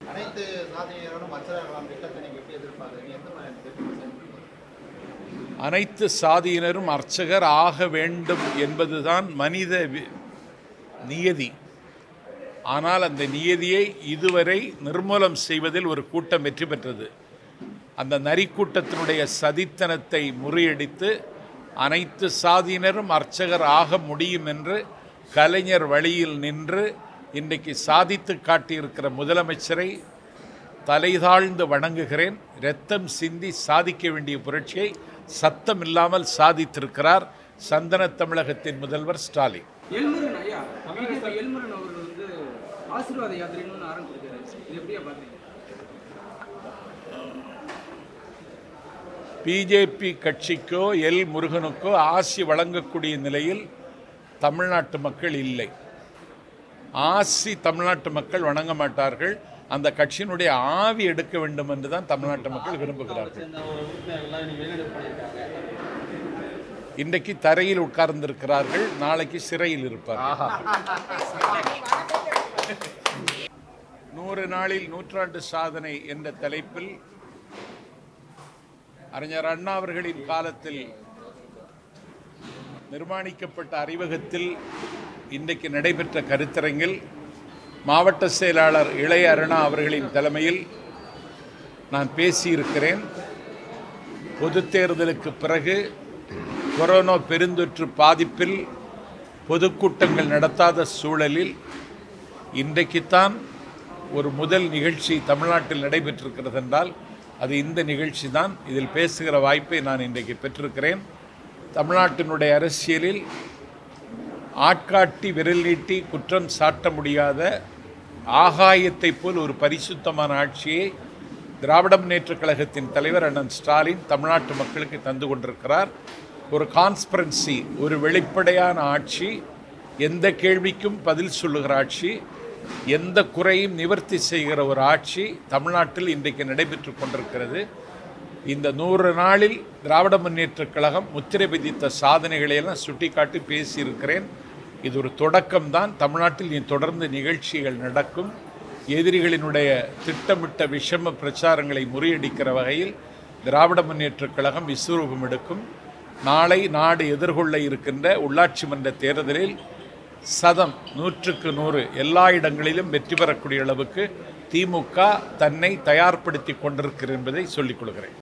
அனைத்து சாதனையாளரும் அச்சராகலாம் திட்டத்தை நீங்கள் எப்படி எதிர்பார்க்குறீங்க எந்த மாதிரி திட்டம் செயல்படுத்துறீங்க? அனைத்து சாதியினரும் அர்ச்சகர் ஆக வேண்டும் என்பதுதான் மனித வி- நியதி ஆனால் அந்த நியதியை இதுவரை நிர்மூலம் செய்வதில் ஒரு கூட்டம் வெற்றி பெற்றது அந்த நரிக்கூட்டத்தினுடைய சதித்தனத்தை முறியடித்து அனைத்து சாதியினரும் அர்ச்சகர் ஆக முடியும் என்று கலைஞர் வழியில் நின்று இன்றைக்கு சாதித்து காட்டியிருக்கிற முதலமைச்சரை தலைதாழ்ந்து வணங்குகிறேன் இரத்தம் சிந்தி சாதிக்க வேண்டிய புரட்சியை சத்தம் இல்லாமல் சாதித்திருக்கிறார் சந்தன தமிழகத்தின் முதல்வர் ஸ்டாலின் எல்முருகன் ஐயா பிஜேபி எல்முருகன் அவர்கள் வந்து ஆசீர்வாத யாத்திரைன்னு ஒன்று ஆரம்பிச்சிருக்காரு இது எப்படியா பார்க்குறீங்க பிஜேபி கட்சிக்கோ எல் முருகனுக்கோ ஆசி வழங்கக்கூடிய நிலையில் தமிழ்நாட்டு மக்கள் இல்லை ஆசி தமிழ்நாட்டு மக்கள் வணங்க மாட்டார்கள் அந்த கட்சியினுடைய ஆவி எடுக்க வேண்டும் என்று தான் தமிழ்நாட்டு மக்கள் விரும்புகிறார்கள் இன்றைக்கு தரையில் உட்கார்ந்திருக்கிறார்கள் நாளைக்கு சிறையில் இருப்பார்கள் நூறு நாளில் நூற்றாண்டு சாதனை என்ற தலைப்பில் அறிஞர் அண்ணா அவர்களின் காலத்தில் நிர்மாணிக்கப்பட்ட அறிவகத்தில் இன்றைக்கு நடைபெற்ற கருத்தரங்கில் மாவட்ட செயலாளர் இளைய அருணா அவர்களின் தலைமையில் நான் பேசியிருக்கிறேன் பொதுத் தேர்தலுக்கு பிறகு கொரோனா பெருந்தொற்று பாதிப்பில் பொதுக்கூட்டங்கள் நடத்தாத சூழலில் இன்றைக்குத்தான் ஒரு முதல் நிகழ்ச்சி தமிழ்நாட்டில் நடைபெற்றிருக்கிறது என்றால் அது இந்த நிகழ்ச்சி தான் இதில் பேசுகிற வாய்ப்பை நான் இன்றைக்கு பெற்றிருக்கிறேன் தமிழ்நாட்டினுடைய அரசியலில் ஆட்காட்டி விரல் நீட்டி குற்றம் சாட்ட முடியாத ஆகாயத்தை போல் ஒரு பரிசுத்தமான ஆட்சியை திராவிட முன்னேற்றக் கழகத்தின் தலைவர் அண்ணன் ஸ்டாலின் தமிழ்நாட்டு மக்களுக்கு தந்து கொண்டிருக்கிறார் ஒரு கான்ஸ்பரன்சி ஒரு வெளிப்படையான ஆட்சி எந்த கேள்விக்கும் பதில் சொல்லுகிற ஆட்சி எந்த குறையும் நிவர்த்தி செய்கிற ஒரு ஆட்சி தமிழ்நாட்டில் இன்றைக்கு நடைபெற்று கொண்டிருக்கிறது இந்த நூறு நாளில் திராவிட முன்னேற்றக் கழகம் முத்திரை பதித்த சாதனைகளை எல்லாம் சுட்டிக்காட்டி பேசியிருக்கிறேன் இது ஒரு தொடக்கம்தான் தமிழ்நாட்டில் இனி தொடர்ந்து நிகழ்ச்சிகள் நடக்கும் எதிரிகளினுடைய திட்டமிட்ட விஷம பிரச்சாரங்களை முறியடிக்கிற வகையில் திராவிட முன்னேற்றக் கழகம் விஸ்வரூபம் எடுக்கும் நாளை நாடு எதிர்கொள்ள இருக்கின்ற உள்ளாட்சி மன்ற தேர்தலில் சதம் நூற்றுக்கு நூறு எல்லா இடங்களிலும் வெற்றி பெறக்கூடிய அளவுக்கு திமுக தன்னை தயார்படுத்தி கொண்டிருக்கிறது என்பதை சொல்லிக் கொள்கிறேன்